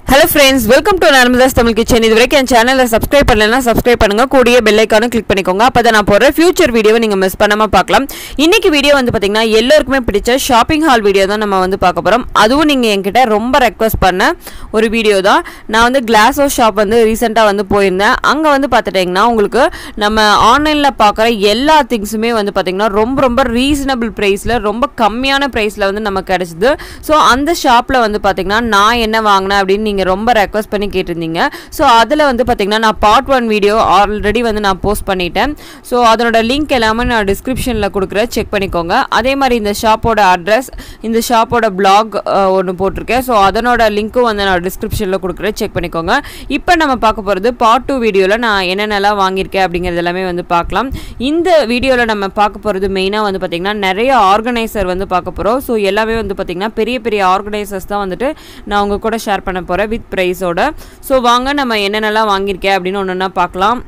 hello friends welcome to Narmada's Tamil kitchen இது வரைக்கும் என் சேனலை சப்ஸ்கிரைப் பண்ணலைன்னா சப்ஸ்கிரைப் பண்ணுங்க கூடிய பெல் ஐக்கானும் கிளிக் பண்ணிக்கோங்க அப்போ தான் நான் போடுற ஃபியூச்சர் வீடியோவை நீங்கள் மிஸ் பண்ணாமல் பார்க்கலாம் இன்னைக்கு வீடியோ வந்து பார்த்தீங்கன்னா எல்லாருக்குமே பிடிச்ச ஷாப்பிங் ஹால் வீடியோ தான் நம்ம வந்து பார்க்க போகிறோம் அதுவும் நீங்கள் என்கிட்ட ரொம்ப ரெக்வஸ்ட் பண்ண ஒரு வீடியோ தான் நான் வந்து கிளாஸ் ஹவுஸ் ஷாப் வந்து ரீசெண்டாக வந்து போயிருந்தேன் அங்கே வந்து பார்த்துட்டிங்கன்னா உங்களுக்கு நம்ம ஆன்லைனில் பார்க்குற எல்லா திங்ஸுமே வந்து பார்த்திங்கன்னா ரொம்ப ரொம்ப ரீசனபிள் ப்ரைஸில் ரொம்ப கம்மியான ப்ரைஸில் வந்து நமக்கு கிடச்சிது ஸோ அந்த ஷாப்பில் வந்து பார்த்திங்கன்னா நான் என்ன வாங்கினேன் அப்படின்னு நீங்கள் ரொம்ப ரெக்வஸ்ட் பண்ணி கேட்டிருந்தீங்க ஸோ அதில் வந்து பார்த்திங்கன்னா நான் பார்ட் ஒன் வீடியோ ஆல்ரெடி வந்து நான் போஸ்ட் பண்ணிட்டேன் ஸோ அதனோட லிங்க் எல்லாமே நான் டிஸ்கிரிப்ஷனில் கொடுக்குறேன் செக் பண்ணிக்கோங்க அதே மாதிரி இந்த ஷாப்போட அட்ரஸ் இந்த ஷாப்போட பிளாக் ஒன்று போட்டிருக்கேன் ஸோ அதனோட லிங்க்கும் வந்து நான் டிஸ்கிரிப்ஷனில் கொடுக்குறேன் செக் பண்ணிக்கோங்க இப்போ நம்ம பார்க்க போகிறது பார்ட் டூ வீடியோவில் நான் என்னென்னலாம் வாங்கியிருக்கேன் அப்படிங்கிறது எல்லாமே வந்து பார்க்கலாம் இந்த வீடியோவில் நம்ம பார்க்க போகிறது மெயினாக வந்து பார்த்திங்கன்னா நிறைய ஆர்கனைசர் வந்து பார்க்க போகிறோம் ஸோ எல்லாமே வந்து பார்த்திங்கன்னா பெரிய பெரிய ஆர்கனைசர்ஸ் தான் வந்துட்டு நான் உங்கள் கூட ஷேர் பண்ண போகிறேன் வித் ப்ரைஸோட ஸோ வாங்க நம்ம என்னென்னலாம் வாங்கியிருக்கேன் அப்படின்னு ஒன்று ஒன்றா பார்க்கலாம்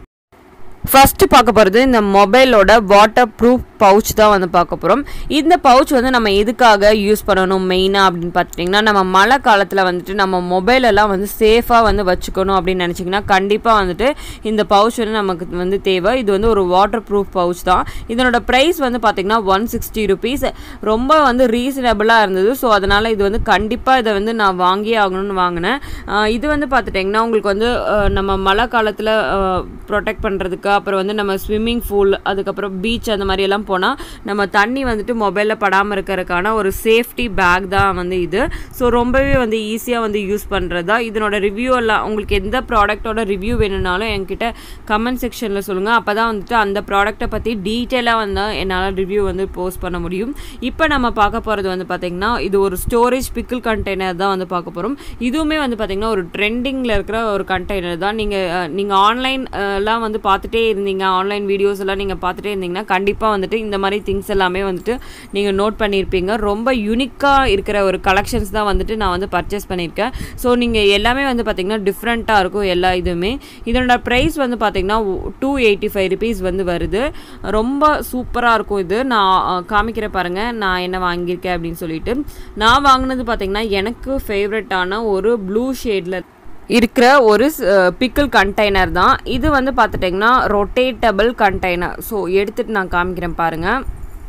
ஃபஸ்ட்டு பார்க்க போகிறது இந்த மொபைலோட வாட்டர் ப்ரூஃப் பவுச் தான் வந்து பார்க்க போகிறோம் இந்த பவுச் வந்து நம்ம எதுக்காக யூஸ் பண்ணணும் மெயினாக அப்படின்னு பார்த்துட்டிங்கன்னா நம்ம மழை காலத்தில் வந்துட்டு நம்ம மொபைலெல்லாம் வந்து சேஃபாக வந்து வச்சுக்கணும் அப்படின்னு நினச்சிங்கன்னா கண்டிப்பாக வந்துட்டு இந்த பவுச் வந்து நமக்கு வந்து தேவை இது வந்து ஒரு வாட்டர் ப்ரூஃப் பவுச் தான் இதனோட ப்ரைஸ் வந்து பார்த்திங்கன்னா ஒன் சிக்ஸ்டி ருபீஸ் ரொம்ப வந்து ரீசனபிளாக இருந்தது ஸோ அதனால் இது வந்து கண்டிப்பாக இதை வந்து நான் வாங்கியே ஆகணும்னு வாங்கினேன் ஆஹ் இது வந்து பார்த்துட்டிங்கன்னா உங்களுக்கு வந்து ஆஹ் நம்ம மழை காலத்தில் ப்ரொடெக்ட் பண்ணுறதுக்கு அப்புறம் வந்து நம்ம ஸ்விம்மிங் பூல் அதுக்கப்புறம் பீச் அந்த மாதிரி எல்லாம் போனால் நம்ம தண்ணி வந்துட்டு மொபைலில் படாமல் இருக்கிறதுக்கான ஒரு சேஃப்டி பேக் தான் வந்து இது ஸோ ரொம்பவே வந்து ஈஸியாக வந்து யூஸ் பண்ணுறதா இதனோட ரிவ்யூ எல்லாம் உங்களுக்கு எந்த ப்ராடக்ட்டோட ரிவ்யூ வேணும்னாலும் என்கிட்ட கமெண்ட் செக்ஷனில் சொல்லுங்கள் அப்போ தான் வந்துட்டு அந்த ப்ராடக்ட்டை பற்றி டீட்டெயிலாக வந்து என்னால் ரிவ்யூ வந்து போஸ்ட் பண்ண முடியும் இப்போ நம்ம பார்க்க போகிறது வந்து பார்த்திங்கன்னா இது ஒரு ஸ்டோரேஜ் பிக்கிள் கண்டெய்னர் தான் வந்து பார்க்க போகிறோம் இதுவுமே வந்து பார்த்திங்கன்னா ஒரு ட்ரெண்டிங்கில் இருக்கிற ஒரு கண்டெய்னர் தான் நீங்கள் நீங்கள் ஆன்லைன் எல்லாம் வந்து பார்த்துட்டே இருந்தீங்க ஆன்லைன் வீடியோஸ் எல்லாம் நீங்கள் பார்த்துட்டே இருந்தீங்கன்னா கண்டிப்பாக வந்துட்டு இந்த மாதிரி திங்ஸ் எல்லாமே வந்துட்டு நீங்கள் நோட் பண்ணியிருப்பீங்க ரொம்ப யூனிக்காக இருக்கிற ஒரு கலெக்ஷன்ஸ் தான் வந்துட்டு நான் வந்து பர்ச்சேஸ் பண்ணியிருக்கேன் ஸோ நீங்கள் எல்லாமே வந்து பார்த்திங்கன்னா டிஃப்ரெண்ட்டாக இருக்கும் எல்லா இதுவுமே இதனோட ப்ரைஸ் வந்து பார்த்திங்கன்னா டூ எயிட்டி ஃபைவ் ருபீஸ் வந்து வருது ரொம்ப சூப்பராக இருக்கும் இது நான் காமிக்கிற பாருங்கள் நான் என்ன வாங்கியிருக்கேன் அப்படின்னு சொல்லிட்டு நான் வாங்கினது பார்த்திங்கன்னா எனக்கு ஃபேவரட்டான ஒரு ப்ளூ ஷேடில் இருக்கிற ஒரு பிக்கிள் கண்டெய்னர் தான் இது வந்து பார்த்துட்டிங்கன்னா ரொட்டேட்டபிள் கண்டெய்னர் ஸோ எடுத்துகிட்டு நான் காமிக்கிறேன் பாருங்கள்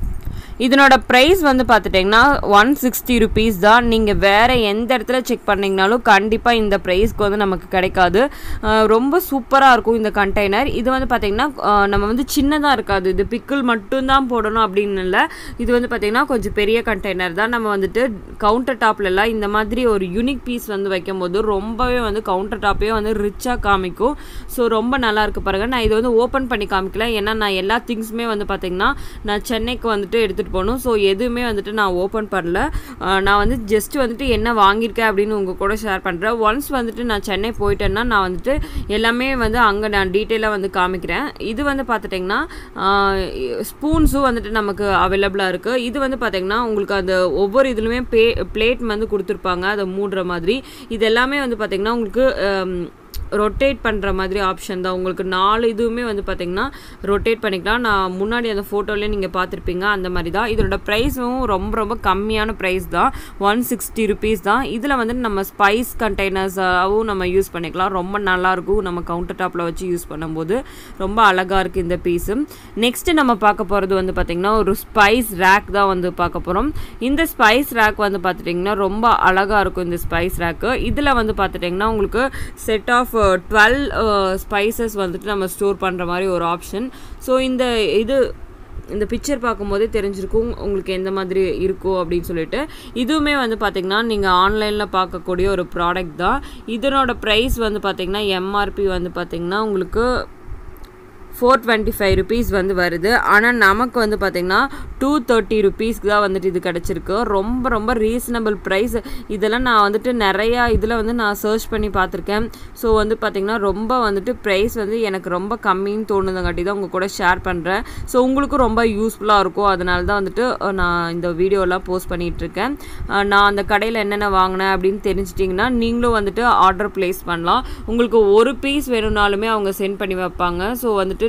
இதனோட ப்ரைஸ் வந்து பார்த்துட்டிங்கன்னா ஒன் சிக்ஸ்டி ருபீஸ் தான் நீங்கள் வேறு எந்த இடத்துல செக் பண்ணிங்கனாலும் கண்டிப்பாக இந்த ப்ரைஸ்க்கு வந்து நமக்கு கிடைக்காது அஹ் ரொம்ப சூப்பராக இருக்கும் இந்த கண்டெய்னர் இது வந்து பார்த்திங்கன்னா அஹ் நம்ம வந்து சின்னதாக இருக்காது இது பிக்கிள் மட்டும்தான் போடணும் அப்படின்னு இல்லை இது வந்து பார்த்திங்கன்னா கொஞ்சம் பெரிய கண்டெய்னர் தான் நம்ம வந்துட்டு கவுண்டர் டாப்லலாம் இந்த மாதிரி ஒரு யூனிக் பீஸ் வந்து வைக்கும்போது ரொம்பவே வந்து கவுண்டர் டாப்பே வந்து ரிச்சாக காமிக்கும் ஸோ ரொம்ப நல்லா இருக்கு பாருங்கள் நான் இது வந்து ஓப்பன் பண்ணி காமிக்கல ஏன்னா நான் எல்லா திங்ஸுமே வந்து பார்த்திங்கன்னா நான் சென்னைக்கு வந்துட்டு எடுத்துகிட்டு போகணும் ஸோ எதுவுமே வந்துட்டு நான் ஓப்பன் பண்ணல அஹ் நான் வந்து ஜஸ்ட் வந்துட்டு என்ன வாங்கியிருக்கேன் அப்படின்னு உங்கள் கூட ஷேர் பண்ணுறேன் ஒன்ஸ் வந்துட்டு நான் சென்னை போயிட்டேன்னா நான் வந்துட்டு எல்லாமே வந்து அங்கே நான் டீட்டெயிலாக வந்து காமிக்கிறேன் இது வந்து பார்த்துட்டிங்கன்னா ஸ்பூன்ஸும் வந்துட்டு நமக்கு அவைலபிளாக இருக்குது இது வந்து பார்த்திங்கன்னா உங்களுக்கு அந்த ஒவ்வொரு இதுலையுமே பே பிளேட் வந்து கொடுத்துருப்பாங்க அதை மூடுற மாதிரி இது எல்லாமே வந்து பார்த்திங்கன்னா உங்களுக்கு ரொட்டேட் பண்ணுற மாதிரி ஆப்ஷன் தான் உங்களுக்கு நாலு இதுவுமே வந்து பார்த்திங்கன்னா ரொட்டேட் பண்ணிக்கலாம் நான் முன்னாடி அந்த ஃபோட்டோலேயே நீங்கள் பார்த்துருப்பீங்க அந்த மாதிரி தான் இதோட ப்ரைஸும் ரொம்ப ரொம்ப கம்மியான ப்ரைஸ் தான் ஒன் சிக்ஸ்டி ருபீஸ் தான் இதில் வந்து நம்ம ஸ்பைஸ் கண்டெய்னர்ஸாகவும் நம்ம யூஸ் பண்ணிக்கலாம் ரொம்ப நல்லாயிருக்கும் நம்ம கவுண்டர் டாப்பில் வச்சு யூஸ் பண்ணும்போது ரொம்ப அழகாக இருக்குது இந்த பீஸு நெக்ஸ்ட்டு நம்ம பார்க்க போகிறது வந்து பார்த்திங்கன்னா ஒரு ஸ்பைஸ் ரேக் தான் வந்து பார்க்க போகிறோம் இந்த ஸ்பைஸ் ரேக் வந்து பார்த்துட்டிங்கன்னா ரொம்ப அழகாக இருக்கும் இந்த ஸ்பைஸ் ரேக்கு இதில் வந்து பார்த்துட்டிங்கன்னா உங்களுக்கு செட் ஆஃப் டுவெல் ஸ்பைசஸ் வந்துட்டு நம்ம ஸ்டோர் பண்ணுற மாதிரி ஒரு ஆப்ஷன் ஸோ இந்த இது இந்த பிக்சர் பார்க்கும்போதே தெரிஞ்சிருக்கும் உங்களுக்கு எந்த மாதிரி இருக்கும் அப்படின்னு சொல்லிட்டு இதுவுமே வந்து பார்த்திங்கன்னா நீங்கள் ஆன்லைனில் பார்க்கக்கூடிய ஒரு ப்ராடக்ட் தான் இதனோட ப்ரைஸ் வந்து பார்த்திங்கன்னா எம்ஆர்பி வந்து பார்த்திங்கன்னா உங்களுக்கு ஃபோர் டுவெண்ட்டி ஃபைவ் ருபீஸ் வந்து வருது ஆனால் நமக்கு வந்து பார்த்திங்கன்னா டூ தேர்ட்டி ருபீஸ்க்கு தான் வந்துட்டு இது கிடச்சிருக்கு ரொம்ப ரொம்ப ரீசனபிள் ப்ரைஸ் இதெல்லாம் நான் வந்துட்டு நிறையா இதில் வந்து நான் சர்ச் பண்ணி பார்த்துருக்கேன் ஸோ வந்து பார்த்திங்கன்னா ரொம்ப வந்துட்டு ப்ரைஸ் வந்து எனக்கு ரொம்ப கம்மின்னு தோணுதுங்காட்டி தான் உங்கள் கூட ஷேர் பண்ணுறேன் ஸோ உங்களுக்கும் ரொம்ப யூஸ்ஃபுல்லாக இருக்கும் அதனால தான் வந்துட்டு அஹ், நான் இந்த வீடியோலாம் போஸ்ட் பண்ணிகிட்ருக்கேன் நான் அந்த கடையில் என்னென்ன வாங்கினேன் அப்படின்னு தெரிஞ்சிட்டிங்கன்னா நீங்களும் வந்துட்டு ஆர்டர் ப்ளேஸ் பண்ணலாம் உங்களுக்கு ஒரு பீஸ் வேணும்னாலுமே அவங்க சென்ட் பண்ணி வைப்பாங்க ஸோ வந்துட்டு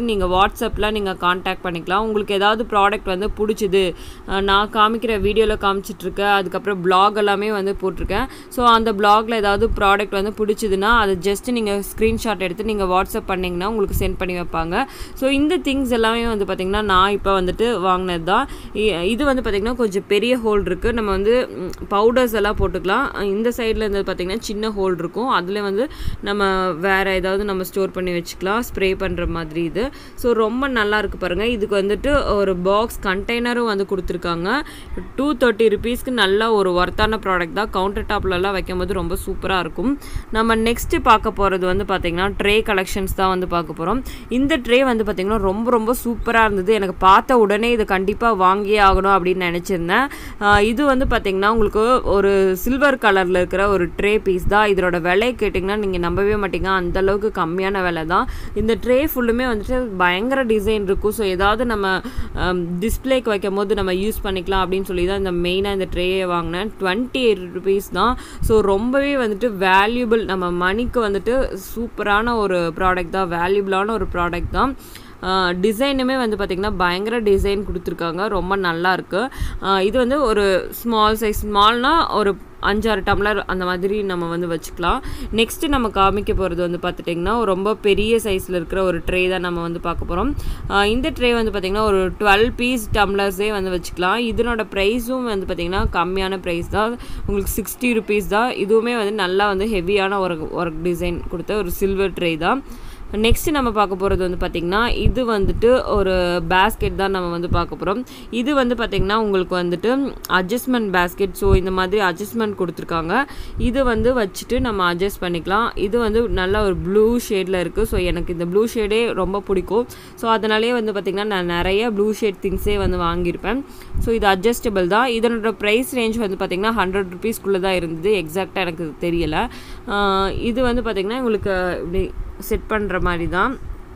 நீங்கள் வாட்ஸ்அப்பில் நீங்கள் காண்டாக்ட் பண்ணிக்கலாம் உங்களுக்கு ஏதாவது ப்ராடக்ட் வந்து பிடிச்சிது அஹ் நான் காமிக்கிற வீடியோவில் காமிச்சிட்ருக்கேன் அதுக்கப்புறம் blog எல்லாமே வந்து போட்டிருக்கேன் ஸோ அந்த பிளாகில் ஏதாவது ப்ராடக்ட் வந்து பிடிச்சிதுன்னா அதை ஜஸ்ட் நீங்கள் ஸ்க்ரீன்ஷாட் எடுத்து நீங்கள் வாட்ஸ்அப் பண்ணிங்கன்னா உங்களுக்கு சென்ட் பண்ணி வைப்பாங்க ஸோ இந்த திங்ஸ் எல்லாமே வந்து பார்த்திங்கன்னா நான் இப்போ வந்துட்டு வாங்கினது தான் இ- இது வந்து பார்த்திங்கன்னா கொஞ்சம் பெரிய ஹோல் இருக்குது நம்ம வந்து பவுடர்ஸ் எல்லாம் போட்டுக்கலாம் இந்த சைடில் இருந்து பார்த்திங்கன்னா சின்ன ஹோல் இருக்கும் அதில் வந்து நம்ம வேறு ஏதாவது நம்ம ஸ்டோர் பண்ணி வச்சுக்கலாம் ஸ்ப்ரே பண்ணுற மாதிரி இது ஸோ ரொம்ப நல்லா இருக்கு பாருங்கள் இதுக்கு வந்துட்டு ஒரு பாக்ஸ் கண்டெய்னரும் வந்து கொடுத்துருக்காங்க டூ தேர்ட்டி ருபீஸ்க்கு நல்ல ஒரு ஒர்த்தான ப்ராடக்ட் தான் கவுண்டர் டாப்லலாம் வைக்கும்போது ரொம்ப சூப்பராக இருக்கும் நம்ம நெக்ஸ்ட்டு பார்க்க போகிறது வந்து பார்த்திங்கன்னா ட்ரே கலெக்ஷன்ஸ் தான் வந்து பார்க்க போகிறோம் இந்த ட்ரே வந்து பார்த்திங்கன்னா ரொம்ப ரொம்ப சூப்பராக இருந்தது எனக்கு பார்த்த உடனே இது கண்டிப்பாக வாங்கியே ஆகணும் அப்படின்னு நினச்சிருந்தேன் ஆஹ் இது வந்து பார்த்திங்கன்னா உங்களுக்கு ஒரு சில்வர் கலரில் இருக்கிற ஒரு ட்ரே பீஸ் தான் இதோட விலை கேட்டிங்கன்னா நீங்கள் நம்பவே மாட்டீங்க அந்த அளவுக்கு கம்மியான விலை தான் இந்த ட்ரே ஃபுல்லுமே வந்துட்டு பயங்கர டிசைன் இருக்கும் ஸோ ஏதாவது நம்ம டிஸ்பிளேக்கு வைக்கும் போது நம்ம யூஸ் பண்ணிக்கலாம் அப்படின்னு சொல்லி தான் இந்த மெயினாக இந்த ட்ரேயை வாங்கினேன் டுவெண்ட்டி எயிட் ருபீஸ் தான் ஸோ ரொம்பவே வந்துட்டு வேல்யூபிள் நம்ம மணிக்கு வந்துட்டு சூப்பரான ஒரு ப்ராடக்ட் தான் வேல்யூபிளான ஒரு ப்ராடக்ட் தான் டிசைனுமே வந்து பார்த்திங்கன்னா பயங்கர டிசைன் கொடுத்துருக்காங்க ரொம்ப நல்லா இருக்கு ஆஹ் இது வந்து ஒரு ஸ்மால் சைஸ் ஸ்மால்னா ஒரு அஞ்சாறு டம்ளர் அந்த மாதிரி நம்ம வந்து வச்சுக்கலாம் நெக்ஸ்ட்டு நம்ம காமிக்க போகிறது வந்து பார்த்துட்டிங்கன்னா ரொம்ப பெரிய சைஸில் இருக்கிற ஒரு ட்ரே தான் நம்ம வந்து பார்க்க போகிறோம் இந்த ட்ரே வந்து பார்த்திங்கன்னா ஒரு டுவெல் பீஸ் டம்ளர்ஸே வந்து வச்சுக்கலாம் இதனோட ப்ரைஸும் வந்து பார்த்திங்கன்னா கம்மியான ப்ரைஸ் தான் உங்களுக்கு சிக்ஸ்டி ருபீஸ் தான் இதுவுமே வந்து நல்லா வந்து ஹெவியான ஒரு ஒர்க் டிசைன் கொடுத்த ஒரு சில்வர் ட்ரே தான் நெக்ஸ்ட் நம்ம பார்க்க போகிறது வந்து பார்த்திங்கன்னா இது வந்துட்டு ஒரு பேஸ்கெட் தான் நம்ம வந்து பார்க்க போகிறோம் இது வந்து பார்த்திங்கன்னா உங்களுக்கு வந்துட்டு அட்ஜஸ்ட்மெண்ட் பேஸ்கெட் ஸோ இந்த மாதிரி அட்ஜஸ்ட்மெண்ட் கொடுத்துருக்காங்க இது வந்து வச்சுட்டு நம்ம அட்ஜஸ்ட் பண்ணிக்கலாம் இது வந்து நல்ல ஒரு ப்ளூ ஷேடில் இருக்குது ஸோ எனக்கு இந்த ப்ளூ ஷேடே ரொம்ப பிடிக்கும் ஸோ அதனாலே வந்து பார்த்திங்கன்னா நான் நிறைய ப்ளூ ஷேட் திங்ஸே வந்து வாங்கியிருப்பேன் ஸோ இது அட்ஜஸ்டபிள் தான் இதனோட ப்ரைஸ் ரேஞ்ச் வந்து பார்த்திங்கன்னா ஹண்ட்ரட் ருபீஸ்க்குள்ளே தான் இருந்தது எக்ஸாக்டாக எனக்கு தெரியலை ஆஹ் இது வந்து பார்த்திங்கன்னா உங்களுக்கு இப்படி செட் பண்ணுற மாதிரி தான்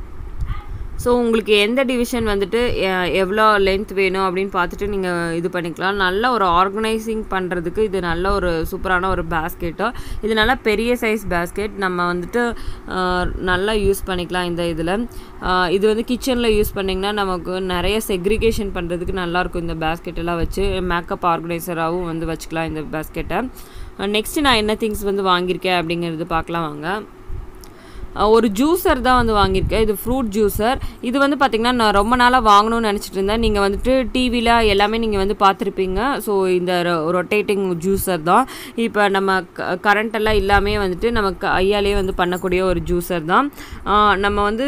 ஸோ உங்களுக்கு எந்த டிவிஷன் வந்துட்டு எ- எவ்வளோ லென்த் வேணும் அப்படின்னு பார்த்துட்டு நீங்கள் இது பண்ணிக்கலாம் நல்ல ஒரு ஆர்கனைசிங் பண்ணுறதுக்கு இது நல்ல ஒரு சூப்பரான ஒரு பேஸ்கெட்டு இது நல்லா பெரிய சைஸ் பேஸ்கெட் நம்ம வந்துட்டு ஆஹ், நல்லா யூஸ் பண்ணிக்கலாம் இந்த இதில் இது வந்து கிச்சனில் யூஸ் பண்ணிங்கன்னா நமக்கு நிறைய செக்ரிகேஷன் பண்ணுறதுக்கு நல்லாயிருக்கும் இந்த பேஸ்கெட் எல்லாம் வச்சு மேக்கப் ஆர்கனைசராகவும் வந்து வச்சுக்கலாம் இந்த பேஸ்கெட்டை நெக்ஸ்ட்டு நான் என்ன திங்ஸ் வந்து வாங்கியிருக்கேன் அப்படிங்கிறது பார்க்கலாம் வாங்க அஹ் ஒரு ஜூஸர் தான் வந்து வாங்கியிருக்கேன் இது ஃப்ரூட் ஜூஸர் இது வந்து பார்த்திங்கன்னா நான் ரொம்ப நாளாக வாங்கணும்னு நினச்சிட்டு இருந்தேன் நீங்கள் வந்துட்டு டிவியில் எல்லாமே நீங்கள் வந்து பார்த்துருப்பீங்க ஸோ இந்த ரொட்டேட்டிங் ஜூஸர் தான் இப்போ நம்ம கரண்ட் எல்லாம் இல்லாமே வந்துட்டு நம்ம கையாலேயே வந்து பண்ணக்கூடிய ஒரு ஜூஸர் தான் அஹ் நம்ம வந்து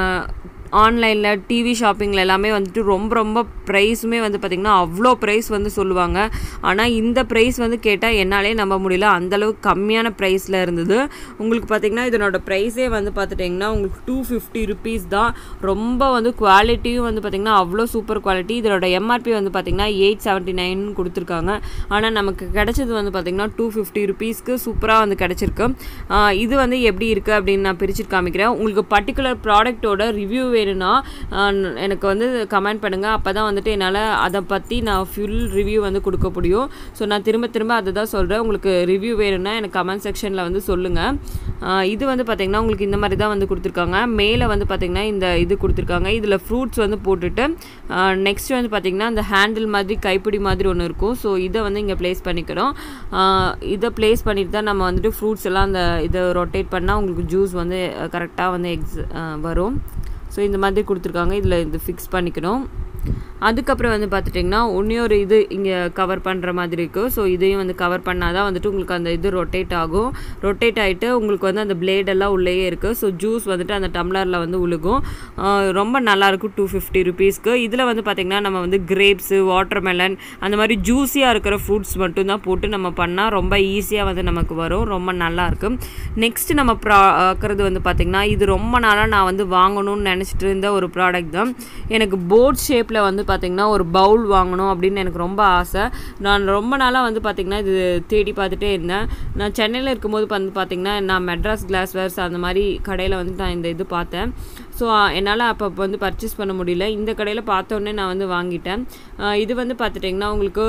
ஆன்லைனில் டிவி ஷாப்பிங்கில் எல்லாமே வந்துட்டு ரொம்ப ரொம்ப ப்ரைஸுமே வந்து பார்த்திங்கன்னா அவ்வளோ ப்ரைஸ் வந்து சொல்லுவாங்க ஆனால் இந்த ப்ரைஸ் வந்து கேட்டால் என்னாலே நம்ப முடியல அந்தளவுக்கு கம்மியான ப்ரைஸில் இருந்தது உங்களுக்கு பார்த்திங்கன்னா இதனோட ப்ரைஸே வந்து பார்த்துட்டிங்கன்னா உங்களுக்கு டூ ஃபிஃப்டி ருபீஸ் தான் ரொம்ப வந்து குவாலிட்டியும் வந்து பார்த்திங்கன்னா அவ்வளோ சூப்பர் குவாலிட்டி இதனோட எம்ஆர்பி வந்து பார்த்திங்கன்னா எயிட் செவன்ட்டி நைன் கொடுத்துருக்காங்க ஆனால் நமக்கு கிடைச்சது வந்து பார்த்திங்கன்னா டூ ஃபிஃப்டி ருபீஸ்க்கு சூப்பராக வந்து கிடச்சிருக்கு ஆஹ் இது வந்து எப்படி இருக்குது அப்படின்னு நான் பிரிச்சுட்டு காமிக்கிறேன் உங்களுக்கு பர்டிகுலர் ப்ராடக்ட்டோட ரிவ்யூ வேணும்னா ஆஹ் எனக்கு வந்து கமெண்ட் பண்ணுங்கள் அப்போ தான் வந்துட்டு என்னால் அதை பற்றி நான் ஃபுல் ரிவ்யூ வந்து கொடுக்க முடியும் ஸோ நான் திரும்ப திரும்ப அதை தான் சொல்கிறேன் உங்களுக்கு ரிவ்யூ வேணும்னா எனக்கு கமெண்ட் செக்ஷனில் வந்து சொல்லுங்கள் ஆஹ் இது வந்து பார்த்திங்கன்னா உங்களுக்கு இந்த மாதிரி தான் வந்து கொடுத்துருக்காங்க மேலே வந்து பார்த்திங்கன்னா இந்த இது கொடுத்துருக்காங்க இதில் ஃப்ரூட்ஸ் வந்து போட்டுட்டு நெக்ஸ்ட் வந்து பார்த்திங்கன்னா அந்த ஹேண்டில் மாதிரி கைப்பிடி மாதிரி ஒன்று இருக்கும் ஸோ இதை வந்து இங்கே ப்ளேஸ் பண்ணிக்கிறோம் ஆஹ் இதை ப்ளேஸ் பண்ணிட்டு தான் நம்ம வந்துட்டு ஃப்ரூட்ஸ் எல்லாம் அந்த இதை ரொட்டேட் பண்ணால் உங்களுக்கு ஜூஸ் வந்து கரெக்டாக வந்து எக்ஸ் வரும் ஸோ இந்த மாதிரி கொடுத்துருக்காங்க இதில் இது ஃபிக்ஸ் பண்ணிக்கணும் அதுக்கப்புறம் வந்து பார்த்துட்டிங்கன்னா இன்னொரு இது இங்கே கவர் பண்ணுற மாதிரி இருக்குது ஸோ இதையும் வந்து கவர் பண்ணால் தான் வந்துட்டு உங்களுக்கு அந்த இது ரொட்டேட் ஆகும் ரொட்டேட் ஆகிட்டு உங்களுக்கு வந்து அந்த பிளேடெல்லாம் உள்ளேயே இருக்குது ஸோ ஜூஸ் வந்துட்டு அந்த டம்ளரில் வந்து உழுகும் ஆஹ் ரொம்ப நல்லாயிருக்கும் டூ ஃபிஃப்டி ருபீஸ்க்கு இதில் வந்து பார்த்திங்கன்னா நம்ம வந்து கிரேப்ஸு வாட்டர்மெலன் அந்த மாதிரி ஜூஸியாக இருக்கிற ஃப்ரூட்ஸ் மட்டும்தான் போட்டு நம்ம பண்ணால் ரொம்ப ஈஸியாக வந்து நமக்கு வரும் ரொம்ப நல்லாயிருக்கு நெக்ஸ்ட் நம்ம பார்க்குறது வந்து பார்த்திங்கன்னா இது ரொம்ப நாளாக நான் வந்து வாங்கணும்னு நினச்சிட்டு இருந்த ஒரு ப்ராடக்ட் தான் எனக்கு போட் ஷேப்பில் வந்து பார்த்திங்கன்னா ஒரு பவுல் வாங்கணும் அப்படின்னு எனக்கு ரொம்ப ஆசை நான் ரொம்ப நாளாக வந்து பார்த்திங்கன்னா இது தேடி பார்த்துட்டே இருந்தேன் நான் சென்னையில் இருக்கும்போது வந்து பார்த்திங்கன்னா நான் மெட்ராஸ் கிளாஸ்வேர்ஸ் அந்த மாதிரி கடையில் வந்து நான் இந்த இது பார்த்தேன் ஸோ என்னால் அப்போ வந்து பர்ச்சேஸ் பண்ண முடியல இந்த கடையில் பார்த்தோன்னே நான் வந்து வாங்கிட்டேன் ஆஹ் இது வந்து பார்த்துட்டிங்கன்னா உங்களுக்கு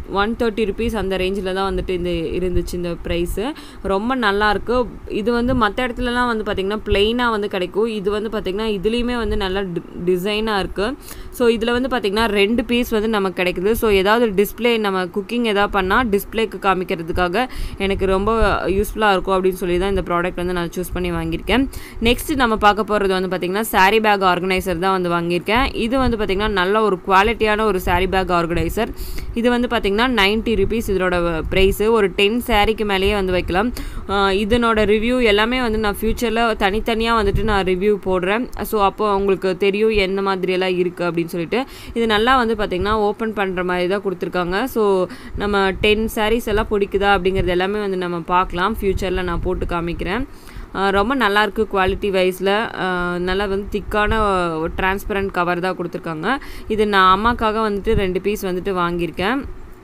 ஒன் தேர்ட்டி ருபீஸ் அந்த ரேஞ்சில் தான் வந்துட்டு இந்த இருந்துச்சு இந்த ப்ரைஸு ரொம்ப நல்லாயிருக்கு இது வந்து மற்ற இடத்துலலாம் வந்து பார்த்திங்கன்னா ப்ளெயினாக வந்து கிடைக்கும் இது வந்து பார்த்திங்கன்னா இதுலேயுமே வந்து நல்லா டிசைனாக இருக்குது ஸோ இதில் வந்து பார்த்திங்கன்னா ரெண்டு பீஸ் வந்து நமக்கு கிடைக்குது ஸோ ஏதாவது டிஸ்பிளே நம்ம குக்கிங் எதாவது பண்ணால் டிஸ்பிளேக்கு காமிக்கிறதுக்காக எனக்கு ரொம்ப யூஸ்ஃபுல்லாக இருக்கும் அப்படின்னு சொல்லி தான் இந்த ப்ராடக்ட் வந்து நான் சூஸ் பண்ணி வாங்கியிருக்கேன் நெக்ஸ்ட் நம்ம பார்க்க போகிறது வந்து பார்த்திங்கன்னா சாரீ பேக் ஆர்கனைசர் தான் வந்து வாங்கியிருக்கேன் இது வந்து பார்த்திங்கன்னா நல்ல ஒரு குவாலிட்டியான ஒரு சாரீ பேக் ஆர்கனைசர் இது வந்து பார்த்திங்கன்னா நைன்ட்டி ருபீஸ் இதோட ப்ரைஸு ஒரு டென் சாரீக்கு மேலேயே வந்து வைக்கலாம் இதனோட ரிவ்யூ எல்லாமே வந்து நான் ஃப்யூச்சரில் தனித்தனியாக வந்துட்டு நான் ரிவ்யூ போடுறேன் ஸோ அப்போ உங்களுக்கு தெரியும் எந்த மாதிரியெல்லாம் இருக்குது அப்படின்னு சொல்லிட்டு இது நல்லா வந்து பார்த்திங்கன்னா ஓப்பன் பண்ணுற மாதிரி தான் கொடுத்துருக்காங்க ஸோ நம்ம டென் சாரீஸ் எல்லாம் பிடிக்குதா அப்படிங்கிறது எல்லாமே வந்து நம்ம பார்க்கலாம் ஃப்யூச்சரில் நான் போட்டு காமிக்கிறேன் ரொம்ப நல்லாயிருக்கு குவாலிட்டி வைஸில் நல்லா வந்து திக்கான டிரான்ஸ்பரண்ட் கவர் தான் கொடுத்துருக்காங்க இது நான் அம்மாக்காக வந்துட்டு ரெண்டு பீஸ் வந்துட்டு வாங்கியிருக்கேன்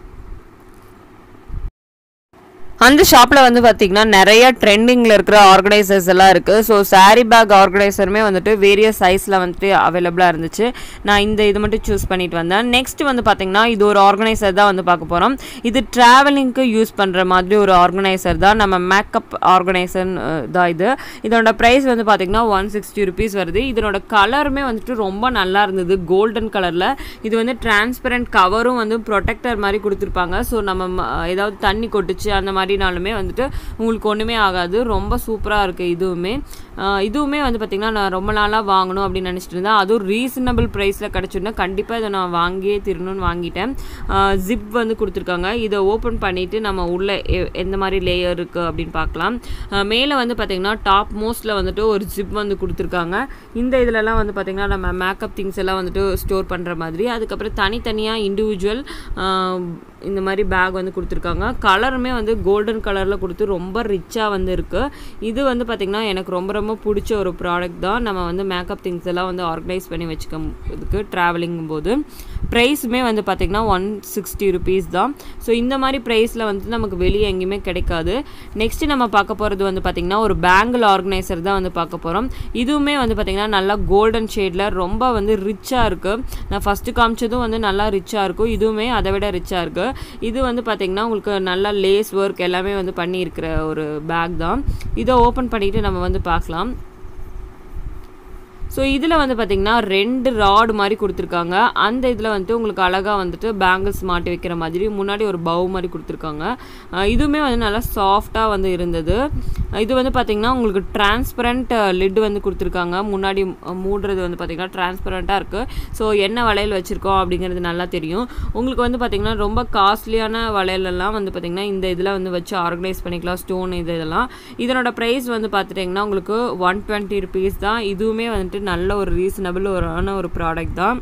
அந்த ஷாப்பில் வந்து பார்த்திங்கன்னா நிறைய ட்ரெண்டிங்கில் இருக்கிற ஆர்கனைசர்ஸ் எல்லாம் இருக்குது ஸோ சாரீ பேக் ஆர்கனைசருமே வந்துட்டு வேரியஸ் சைஸில் வந்துட்டு அவைலபிளாக இருந்துச்சு நான் இந்த இது மட்டும் சூஸ் பண்ணிட்டு வந்தேன் நெக்ஸ்ட் வந்து பார்த்திங்கன்னா இது ஒரு ஆர்கனைசர் தான் வந்து பார்க்க போகிறோம் இது ட்ராவலிங்க்கு யூஸ் பண்ணுற மாதிரி ஒரு ஆர்கனைசர் தான் நம்ம மேக்கப் ஆர்கனைசர் தான் இது இதோட ப்ரைஸ் வந்து பார்த்திங்கன்னா ஒன் சிக்ஸ்டி ருபீஸ் வருது இதனோட கலருமே வந்துட்டு ரொம்ப நல்லா இருந்தது கோல்டன் கலரில் இது வந்து டிரான்ஸ்பரண்ட் கவரும் வந்து ப்ரொடெக்டர் மாதிரி கொடுத்துருப்பாங்க ஸோ நம்ம ஏதாவது தண்ணி கொட்டுச்சு அந்த மாதிரி மாதிரினாலுமே வந்துட்டு உங்களுக்கு ஒன்றுமே ஆகாது ரொம்ப சூப்பராக இருக்குது இதுவுமே இதுவுமே வந்து பார்த்திங்கன்னா நான் ரொம்ப நாளாக வாங்கணும் அப்படின்னு நினச்சிட்டு இருந்தேன் அதுவும் ரீசனபிள் ப்ரைஸில் கிடச்சிருந்தா கண்டிப்பாக இதை நான் வாங்கியே திருணுன்னு வாங்கிட்டேன் ஜிப் வந்து கொடுத்துருக்காங்க இதை ஓப்பன் பண்ணிவிட்டு நம்ம உள்ளே எந்த மாதிரி லேயர் இருக்குது அப்படின்னு பார்க்கலாம் மேலே வந்து பார்த்திங்கன்னா டாப் மோஸ்ட்டில் வந்துட்டு ஒரு ஜிப் வந்து கொடுத்துருக்காங்க இந்த இதிலலாம் வந்து பார்த்திங்கன்னா நம்ம மேக்கப் திங்ஸ் எல்லாம் வந்துட்டு ஸ்டோர் பண்ணுற மாதிரி அதுக்கப்புறம் தனித்தனியாக இண்டிவிஜுவல் இந்த மாதிரி பேக் வந்து கொடுத்துருக்காங்க கலருமே வந்து கோல்டன் கலரில் கொடுத்து ரொம்ப ரிச்சாக வந்து இருக்குது இது வந்து பார்த்திங்கன்னா எனக்கு ரொம்ப ரொம்ப பிடிச்ச ஒரு ப்ராடக்ட் தான் நம்ம வந்து மேக்கப் திங்ஸ் எல்லாம் வந்து ஆர்கனைஸ் பண்ணி வச்சுக்க இதுக்கு ட்ராவலிங்கும் போது ப்ரைஸுமே வந்து பார்த்திங்கன்னா ஒன் சிக்ஸ்டி ருபீஸ் தான் ஸோ இந்த மாதிரி ப்ரைஸில் வந்து நமக்கு வெளியே எங்கேயுமே கிடைக்காது நெக்ஸ்ட்டு நம்ம பார்க்க போகிறது வந்து பார்த்திங்கன்னா ஒரு பேங்கிள் ஆர்கனைசர் தான் வந்து பார்க்க போகிறோம் இதுவுமே வந்து பார்த்திங்கன்னா நல்லா கோல்டன் ஷேடில் ரொம்ப வந்து ரிச்சாக இருக்குது நான் ஃபஸ்ட்டு காமிச்சதும் வந்து நல்லா ரிச்சாக இருக்கும் இதுவுமே அதை விட ரிச்சாக இருக்குது இது வந்து பார்த்திங்கன்னா உங்களுக்கு நல்லா லேஸ் ஒர்க் எல்லாமே வந்து பண்ணியிருக்கிற ஒரு பேக் தான் இதை ஓப்பன் பண்ணிவிட்டு நம்ம வந்து பார்க்கலாம் ஸோ இதில் வந்து பார்த்திங்கன்னா ரெண்டு ராடு மாதிரி கொடுத்துருக்காங்க அந்த இதில் வந்துட்டு உங்களுக்கு அழகாக வந்துட்டு பேங்கிள்ஸ் மாட்டி வைக்கிற மாதிரி முன்னாடி ஒரு பவு மாதிரி கொடுத்துருக்காங்க இதுவுமே வந்து நல்லா சாஃப்டாக வந்து இருந்தது இது வந்து பார்த்திங்கன்னா உங்களுக்கு டிரான்ஸ்பரண்ட் லிட் வந்து கொடுத்துருக்காங்க முன்னாடி மூடுறது வந்து பார்த்திங்கன்னா டிரான்ஸ்பரண்ட்டாக இருக்குது ஸோ என்ன வளையல் வச்சுருக்கோம் அப்படிங்கிறது நல்லா தெரியும் உங்களுக்கு வந்து பார்த்திங்கன்னா ரொம்ப காஸ்ட்லியான வளையலெல்லாம் வந்து பார்த்திங்கன்னா இந்த இதில் வந்து வச்சு ஆர்கனைஸ் பண்ணிக்கலாம் ஸ்டோன் இது இதெல்லாம் இதனோட ப்ரைஸ் வந்து பார்த்துட்டிங்கன்னா உங்களுக்கு ஒன் டுவெண்ட்டி ருபீஸ் தான் இதுவுமே வந்துட்டு நல்ல ஒரு ரீசனபிள் ஒரு ஒரு ப்ராடக்ட் தான்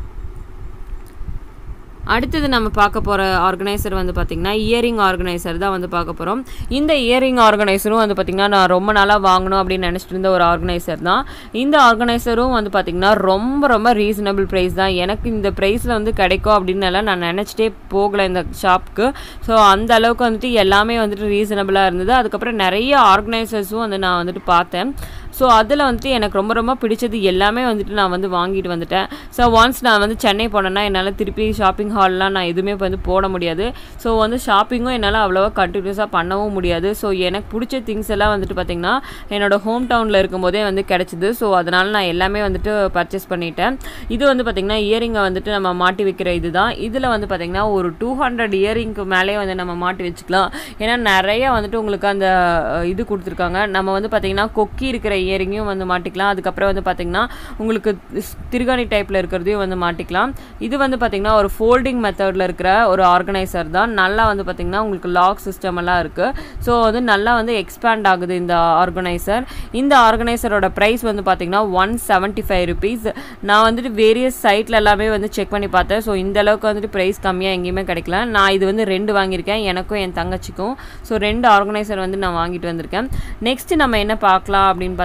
அடுத்தது நம்ம பார்க்க போகிற ஆர்கனைசர் வந்து பார்த்திங்கன்னா இயரிங் ஆர்கனைசர் தான் வந்து பார்க்க போகிறோம் இந்த இயரிங் ஆர்கனைசரும் வந்து பார்த்திங்கன்னா நான் ரொம்ப நாளாக வாங்கணும் அப்படின்னு நினச்சிட்டு இருந்த ஒரு ஆர்கனைசர் தான் இந்த ஆர்கனைசரும் வந்து பார்த்திங்கன்னா ரொம்ப ரொம்ப ரீசனபிள் ப்ரைஸ் தான் எனக்கு இந்த ப்ரைஸில் வந்து கிடைக்கும் அப்படின்னு எல்லாம் நான் நினச்சிட்டே போகலை இந்த ஷாப்புக்கு ஸோ அந்த அளவுக்கு வந்துட்டு எல்லாமே வந்துட்டு ரீசனபிளாக இருந்தது அதுக்கப்புறம் நிறைய ஆர்கனைசர்ஸும் வந்து நான் வந்துட்டு பார்த்தேன் ஸோ அதில் வந்துட்டு எனக்கு ரொம்ப ரொம்ப பிடிச்சது எல்லாமே வந்துட்டு நான் வந்து வாங்கிட்டு வந்துட்டேன் ஸோ ஒன்ஸ் நான் வந்து சென்னை போனேன்னா என்னால் திருப்பி ஷாப்பிங் ஹால்லாம் நான் எதுவுமே வந்து போட முடியாது ஸோ வந்து ஷாப்பிங்கும் என்னால் அவ்வளோவா கண்டினியூஸாக பண்ணவும் முடியாது ஸோ எனக்கு பிடிச்ச திங்ஸ் எல்லாம் வந்துட்டு பார்த்திங்கன்னா என்னோடய ஹோம் டவுனில் இருக்கும்போதே வந்து கிடச்சிது ஸோ அதனால் நான் எல்லாமே வந்துட்டு பர்ச்சேஸ் பண்ணிட்டேன் இது வந்து பார்த்திங்கன்னா இயரிங்கை வந்துட்டு நம்ம மாட்டி வைக்கிற இது தான் இதில் வந்து பார்த்திங்கன்னா ஒரு டூ ஹண்ட்ரட் இயரிங்க்கு மேலே வந்து நம்ம மாட்டி வச்சுக்கலாம் ஏன்னா நிறைய வந்துட்டு உங்களுக்கு அந்த இது கொடுத்துருக்காங்க நம்ம வந்து பார்த்திங்கன்னா கொக்கி இருக்கிற இயரிங்கும் வந்து மாட்டிக்கலாம் அதுக்கப்புறம் வந்து பார்த்திங்கன்னா உங்களுக்கு திருகாணி டைப்பில் இருக்கிறதையும் வந்து மாட்டிக்கலாம் இது வந்து பார்த்திங்கன்னா ஒரு ஃபோல்டிங் மெத்தடில் இருக்கிற ஒரு ஆர்கனைசர் தான் நல்லா வந்து பார்த்திங்கன்னா உங்களுக்கு லாக் சிஸ்டம் எல்லாம் இருக்குது ஸோ வந்து நல்லா வந்து எக்ஸ்பேண்ட் ஆகுது இந்த ஆர்கனைசர் இந்த ஆர்கனைசரோட ப்ரைஸ் வந்து பார்த்திங்கன்னா ஒன் செவன்ட்டி ஃபைவ் ருபீஸ் நான் வந்துட்டு வேரியஸ் சைட்டில் எல்லாமே வந்து செக் பண்ணி பார்த்தேன் ஸோ இந்த அளவுக்கு வந்துட்டு ப்ரைஸ் கம்மியாக எங்கேயுமே கிடைக்கல நான் இது வந்து ரெண்டு வாங்கியிருக்கேன் எனக்கும் என் தங்கச்சிக்கும் ஸோ ரெண்டு ஆர்கனைசர் வந்து நான் வாங்கிட்டு வந்திருக்கேன் நெக்ஸ்ட் நம்ம என்ன பார்க்கலாம் அப்படின்னு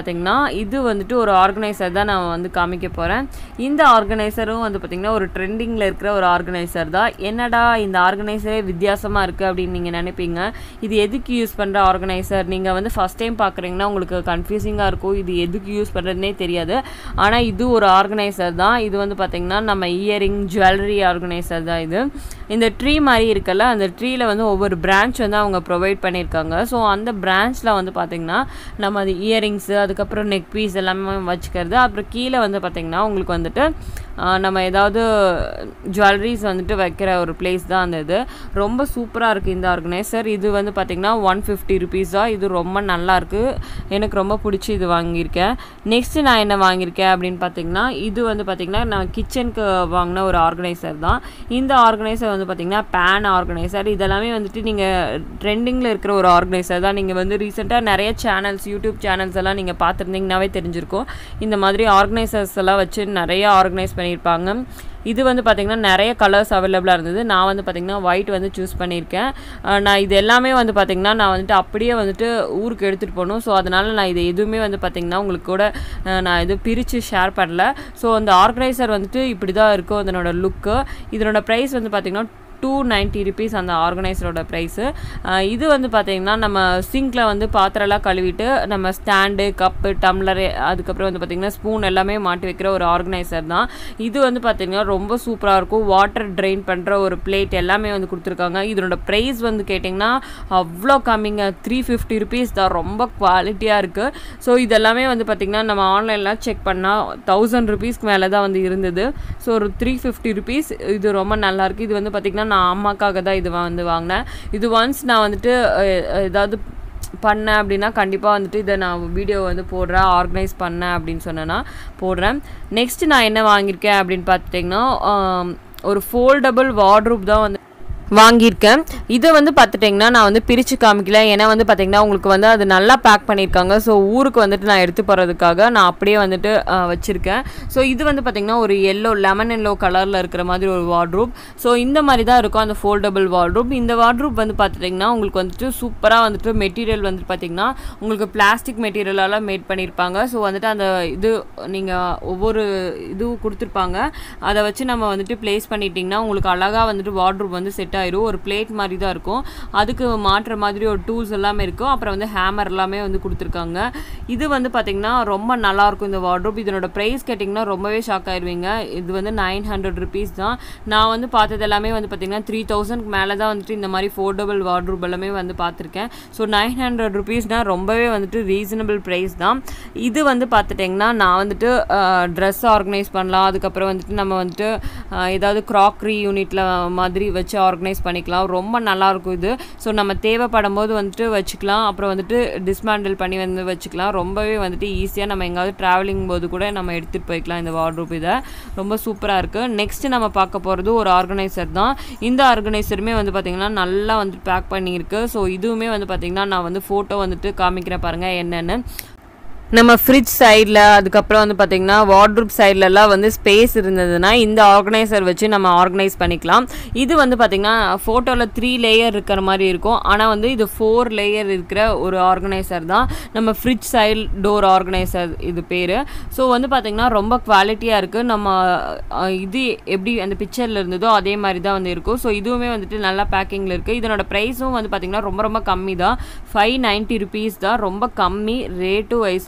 பார்த்தீங்கன்னா இது வந்துட்டு ஒரு ஆர்கனைசர் தான் நான் வந்து காமிக்க போகிறேன் இந்த ஆர்கனைசரும் வந்து பார்த்திங்கன்னா ஒரு ட்ரெண்டிங்கில் இருக்கிற ஒரு ஆர்கனைசர் தான் என்னடா இந்த ஆர்கனைசரே வித்தியாசமாக இருக்குது அப்படின்னு நீங்கள் நினைப்பீங்க இது எதுக்கு யூஸ் பண்ணுற ஆர்கனைசர் நீங்கள் வந்து ஃபஸ்ட் டைம் பார்க்குறீங்கன்னா உங்களுக்கு கன்ஃபியூசிங்காக இருக்கும் இது எதுக்கு யூஸ் பண்ணுறதுனே தெரியாது ஆனால் இது ஒரு ஆர்கனைசர் தான் இது வந்து பார்த்திங்கன்னா நம்ம இயரிங் ஜுவல்லரி ஆர்கனைசர் தான் இது இந்த ட்ரீ மாதிரி இருக்குல்ல அந்த ட்ரீயில் வந்து ஒவ்வொரு பிரான்ச் வந்து அவங்க ப்ரொவைட் பண்ணியிருக்காங்க ஸோ அந்த பிரான்ச்சில் வந்து பார்த்திங்கன்னா நம்ம அது இயரிங்ஸு அதுக்கப்புறம் நெக் பீஸ் எல்லாமே வச்சுக்கிறது அப்புறம் கீழே வந்து பார்த்திங்கன்னா உங்களுக்கு வந்துட்டு ஆஹ், நம்ம ஏதாவது ஜுவல்லரிஸ் வந்துட்டு வைக்கிற ஒரு பிளேஸ் தான் அந்த இது ரொம்ப சூப்பராக இருக்குது இந்த ஆர்கனைசர் இது வந்து பார்த்திங்கன்னா ஒன் ஃபிஃப்டி ருபீஸ் தான் இது ரொம்ப நல்லா இருக்கு எனக்கு ரொம்ப பிடிச்சி இது வாங்கியிருக்கேன் நெக்ஸ்ட்டு நான் என்ன வாங்கியிருக்கேன் அப்படின்னு பார்த்தீங்கன்னா இது வந்து பார்த்திங்கன்னா நான் கிச்சனுக்கு வாங்கின ஒரு ஆர்கனைசர் தான் இந்த ஆர்கனைசர் வந்து பார்த்திங்கன்னா பேன் ஆர்கனைசர் இதெல்லாமே வந்துட்டு நீங்கள் ட்ரெண்டிங்கில் இருக்கிற ஒரு ஆர்கனைசர் தான் நீங்கள் வந்து ரீசெண்டாக நிறைய சேனல்ஸ் யூடியூப் சேனல்ஸ் எல்லாம் நீங்கள் பார்த்துருந்தீங்கன்னாவே தெரிஞ்சிருக்கும் இந்த மாதிரி ஆர்கனைசர்ஸ் எல்லாம் வச்சு நிறைய ஆர்கனைஸ் பண்ணியிருப்பாங்க இது வந்து பார்த்திங்கன்னா நிறைய கலர்ஸ் அவைலபிளாக இருந்தது நான் வந்து பார்த்திங்கன்னா ஒயிட் வந்து சூஸ் பண்ணியிருக்கேன் அஹ் நான் இது எல்லாமே வந்து பார்த்திங்கன்னா நான் வந்துட்டு அப்படியே வந்துட்டு ஊருக்கு எடுத்துகிட்டு போகணும் ஸோ அதனால் நான் இது எதுவுமே வந்து பார்த்திங்கன்னா உங்களுக்கு கூட அஹ் நான் இது பிரித்து ஷேர் பண்ணல ஸோ அந்த ஆர்கனைசர் வந்துட்டு இப்படி தான் இருக்கும் அதனோட லுக்கு இதனோட ப்ரைஸ் வந்து பார்த்திங்கன்னா டூ நைன்ட்டி ருபீஸ் அந்த ஆர்கனைசரோட ப்ரைஸு இது வந்து பார்த்திங்கன்னா நம்ம சிங்கில் வந்து பாத்திரம்லாம் கழுவிட்டு நம்ம ஸ்டாண்டு கப்பு டம்ளர் அதுக்கப்புறம் வந்து பார்த்திங்கன்னா ஸ்பூன் எல்லாமே மாட்டி வைக்கிற ஒரு ஆர்கனைசர் தான் இது வந்து பார்த்திங்கன்னா ரொம்ப சூப்பராக இருக்கும் வாட்டர் ட்ரெயின் பண்ணுற ஒரு பிளேட் எல்லாமே வந்து கொடுத்துருக்காங்க இதனோட ப்ரைஸ் வந்து கேட்டிங்கன்னா அவ்வளோ கம்மிங்க த்ரீ ஃபிஃப்டி ருபீஸ் தான் ரொம்ப குவாலிட்டியாக இருக்குது ஸோ இதெல்லாமே வந்து பார்த்திங்கன்னா நம்ம ஆன்லைன்லாம் செக் பண்ணால் தௌசண்ட் ருபீஸ்க்கு மேலே தான் வந்து இருந்தது ஸோ ஒரு த்ரீ ஃபிஃப்டி ருபீஸ் இது ரொம்ப நல்லாயிருக்கு இது வந்து பார்த்திங்கன்னா நான் அம்மாக்காக தான் இது வந்து வாங்கினேன் இது ஒன்ஸ் நான் வந்துட்டு அஹ், ஏதாவது பண்ணேன் அப்படின்னா கண்டிப்பாக வந்துட்டு இதை நான் வீடியோ வந்து போடுறேன் ஆர்கனைஸ் பண்ணேன் அப்படின்னு சொன்னேன்னா போடுறேன் நெக்ஸ்ட் நான் என்ன வாங்கியிருக்கேன் அப்படின்னு பார்த்துட்டிங்கன்னா ஆம், ஒரு ஃபோல்டபுள் வார்ட்ரூப் தான் வந்து வாங்கியிருக்கேன் இதை வந்து பார்த்துட்டிங்கன்னா நான் வந்து பிரித்து காமிக்கல ஏன்னா வந்து பார்த்திங்கன்னா உங்களுக்கு வந்து அது நல்லா பேக் பண்ணியிருக்காங்க ஸோ ஊருக்கு வந்துட்டு நான் எடுத்து போகிறதுக்காக நான் அப்படியே வந்துட்டு அஹ், வச்சுருக்கேன் ஸோ இது வந்து பார்த்திங்கன்னா ஒரு எல்லோ லெமன் எல்லோ கலரில் இருக்கிற மாதிரி ஒரு வார்ட்ரூப் ஸோ இந்த மாதிரி தான் இருக்கும் அந்த ஃபோல்டபுள் வார்ட்ரூப் இந்த வார்ட்ரூப் வந்து பார்த்துட்டிங்கன்னா உங்களுக்கு வந்துட்டு சூப்பராக வந்துட்டு மெட்டீரியல் வந்து பார்த்திங்கன்னா உங்களுக்கு பிளாஸ்டிக் மெட்டீரியலால் மேட் பண்ணியிருப்பாங்க ஸோ வந்துட்டு அந்த இது நீங்கள் ஒவ்வொரு இது கொடுத்துருப்பாங்க அதை வச்சு நம்ம வந்துட்டு ப்ளேஸ் பண்ணிட்டிங்கன்னா உங்களுக்கு அழகாக வந்துட்டு வார்ட்ரூப் வந்து செட் ஆயிரும் ஒரு பிளேட் மாதிரி தான் இருக்கும் அதுக்கு மாற்றுற மாதிரி ஒரு டூல்ஸ் எல்லாமே இருக்கும் அப்புறம் வந்து ஹேமர் எல்லாமே வந்து கொடுத்துருக்காங்க இது வந்து பார்த்திங்கன்னா ரொம்ப நல்லாயிருக்கும் இந்த வார்ட்ரூப் இதனோட ப்ரைஸ் கேட்டிங்கன்னா ரொம்பவே ஷாக் ஆயிடுவீங்க இது வந்து நைன் ஹண்ட்ரட் ருபீஸ் தான் நான் வந்து பார்த்தது எல்லாமே வந்து பார்த்திங்கன்னா த்ரீ தௌசண்ட்க்கு மேலே தான் வந்துட்டு இந்த மாதிரி ஃபோர்டபுள் வார்ட்ரூப் எல்லாமே வந்து பார்த்துருக்கேன் ஸோ நைன் ஹண்ட்ரட் ருபீஸ்னால் ரொம்பவே வந்துட்டு ரீசனபிள் ப்ரைஸ் தான் இது வந்து பார்த்துட்டிங்கன்னா நான் வந்துட்டு ட்ரெஸ் ஆர்கனைஸ் பண்ணலாம் அதுக்கப்புறம் வந்துட்டு நம்ம வந்துட்டு அஹ், ஏதாவது க்ராக்ரி யூனிட்டில் மாதிரி வச்சு ஆர்கனைஸ் பண்ணிக்கலாம் ரொம்ப நல்லாயிருக்கும் இது ஸோ நம்ம தேவைப்படும் போது வந்துட்டு வச்சுக்கலாம் அப்புறம் வந்துட்டு டிஸ்மேண்டில் பண்ணி வந்து வச்சுக்கலாம் ரொம்பவே வந்துட்டு ஈஸியாக நம்ம எங்காவது ட்ராவலிங் போது கூட நம்ம எடுத்துகிட்டு போய்க்கலாம் இந்த வார்ட்ரூப் இதை ரொம்ப சூப்பராக இருக்குது நெக்ஸ்ட் நம்ம பார்க்க போகிறது ஒரு ஆர்கனைசர் தான் இந்த ஆர்கனைசருமே வந்து பார்த்திங்கன்னா நல்லா வந்து பேக் பண்ணியிருக்கு ஸோ இதுவுமே வந்து பார்த்திங்கன்னா நான் வந்து ஃபோட்டோ வந்துட்டு காமிக்கிறேன் பாருங்கள் என்னென்னு நம்ம ஃப்ரிட்ஜ் சைடில் அதுக்கப்புறம் வந்து பார்த்திங்கன்னா வார்ட்ரூப் சைட்லலாம் வந்து ஸ்பேஸ் இருந்ததுன்னா இந்த ஆர்கனைசர் வச்சு நம்ம ஆர்கனைஸ் பண்ணிக்கலாம் இது வந்து பார்த்திங்கன்னா ஃபோட்டோவில் த்ரீ லேயர் இருக்கிற மாதிரி இருக்கும் ஆனால் வந்து இது ஃபோர் லேயர் இருக்கிற ஒரு ஆர்கனைசர் தான் நம்ம ஃப்ரிட்ஜ் சைடு டோர் ஆர்கனைசர் இது பேர் ஸோ வந்து பார்த்திங்கன்னா ரொம்ப குவாலிட்டியாக இருக்குது நம்ம அஹ், இது எப்படி அந்த பிக்சரில் இருந்ததோ அதே மாதிரி தான் வந்து இருக்கும் ஸோ இதுவுமே வந்துட்டு நல்லா பேக்கிங்கில் இருக்குது இதனோட ப்ரைஸும் வந்து பார்த்திங்கன்னா ரொம்ப ரொம்ப கம்மி தான் ஃபைவ் நைன்ட்டி ருபீஸ் தான் ரொம்ப கம்மி ரேட்டு வைஸ்லேயும்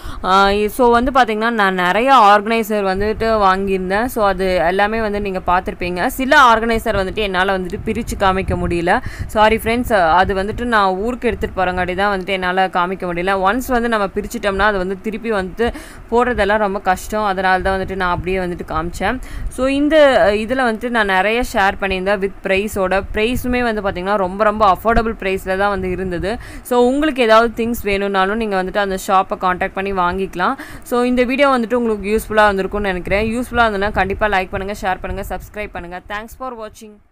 ஸோ வந்து பார்த்திங்கன்னா நான் நிறைய ஆர்கனைசர் வந்துட்டு வாங்கியிருந்தேன் ஸோ அது எல்லாமே வந்து நீங்கள் பார்த்துருப்பீங்க சில ஆர்கனைசர் வந்துட்டு என்னால் வந்துட்டு பிரித்து காமிக்க முடியல சாரி ஃப்ரெண்ட்ஸ் அது வந்துட்டு நான் ஊருக்கு எடுத்துகிட்டு போகிறங்காட்டி தான் வந்துட்டு என்னால் காமிக்க முடியல ஒன்ஸ் வந்து நம்ம பிரிச்சிட்டோம்னா அது வந்து திருப்பி வந்துட்டு போடுறதெல்லாம் ரொம்ப கஷ்டம் அதனால தான் வந்துட்டு நான் அப்படியே வந்துட்டு காமிச்சேன் ஸோ இந்த இதில் வந்துட்டு நான் நிறைய ஷேர் பண்ணியிருந்தேன் வித் ப்ரைஸோட ப்ரைஸுமே வந்து பார்த்திங்கன்னா ரொம்ப ரொம்ப அஃபோர்டபுள் ப்ரைஸில் தான் வந்து இருந்தது ஸோ உங்களுக்கு ஏதாவது திங்ஸ் வேணும்னாலும் நீங்கள் வந்துட்டு அந்த ஷாப்பை காண்டாக்ட் பண்ணி வாங்கிக்கலாம் ஸோ இந்த வீடியோ வந்துட்டு உங்களுக்கு யூஸ்ஃபுல்லாக இருந்திருக்கும்னு நினைக்கிறேன் யூஸ்ஃபுல்லாக இருந்ததுன்னா கண்டிப்பாக லைக் பண்ணுங்கள் ஷேர் பண்ணுங்கள் சப்ஸ்கிரைப் பண்ணுங்கள் தேங்க்ஸ் ஃபார் வாட்சிங்